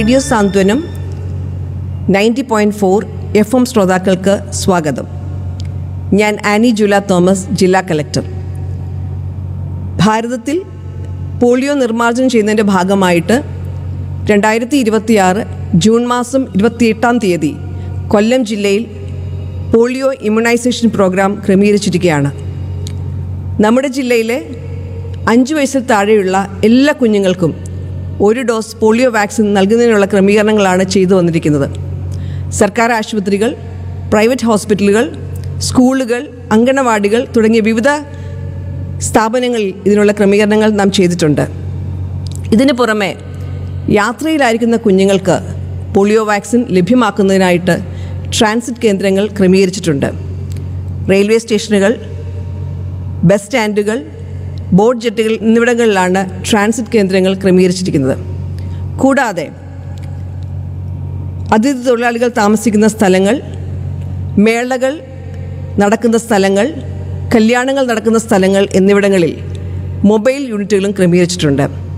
radio Santhwanam ninety point four F M ശ്രോതാക്കൾക്ക് സ്വാഗതം ഞാൻ ആനി ജുല തോമസ് ജില്ലാ കലക്ടർ ഭാരതത്തിൽ പോളിയോ നിർമ്മാർജ്ജനം ചെയ്യുന്നതിൻ്റെ ഭാഗമായിട്ട് രണ്ടായിരത്തി ഇരുപത്തിയാറ് ജൂൺ മാസം ഇരുപത്തിയെട്ടാം തീയതി കൊല്ലം ജില്ലയിൽ പോളിയോ ഇമ്മ്യൂണൈസേഷൻ പ്രോഗ്രാം ക്രമീകരിച്ചിരിക്കുകയാണ് നമ്മുടെ ജില്ലയിലെ അഞ്ച് വയസ്സിൽ താഴെയുള്ള എല്ലാ കുഞ്ഞുങ്ങൾക്കും ഒരു ഡോസ് പോളിയോ വാക്സിൻ നൽകുന്നതിനുള്ള ക്രമീകരണങ്ങളാണ് ചെയ്തു വന്നിരിക്കുന്നത് സർക്കാർ ആശുപത്രികൾ പ്രൈവറ്റ് ഹോസ്പിറ്റലുകൾ സ്കൂളുകൾ അങ്കണവാടികൾ തുടങ്ങിയ വിവിധ സ്ഥാപനങ്ങളിൽ ഇതിനുള്ള ക്രമീകരണങ്ങൾ നാം ചെയ്തിട്ടുണ്ട് ഇതിന് പുറമെ യാത്രയിലായിരിക്കുന്ന കുഞ്ഞുങ്ങൾക്ക് പോളിയോ വാക്സിൻ ലഭ്യമാക്കുന്നതിനായിട്ട് ട്രാൻസിറ്റ് കേന്ദ്രങ്ങൾ ക്രമീകരിച്ചിട്ടുണ്ട് റെയിൽവേ സ്റ്റേഷനുകൾ ബസ് സ്റ്റാൻഡുകൾ ബോട്ട് ജെട്ടുകൾ എന്നിവിടങ്ങളിലാണ് ട്രാൻസിറ്റ് കേന്ദ്രങ്ങൾ ക്രമീകരിച്ചിരിക്കുന്നത് കൂടാതെ അതിഥി തൊഴിലാളികൾ താമസിക്കുന്ന സ്ഥലങ്ങൾ മേളകൾ നടക്കുന്ന സ്ഥലങ്ങൾ കല്യാണങ്ങൾ നടക്കുന്ന സ്ഥലങ്ങൾ എന്നിവിടങ്ങളിൽ മൊബൈൽ യൂണിറ്റുകളും ക്രമീകരിച്ചിട്ടുണ്ട്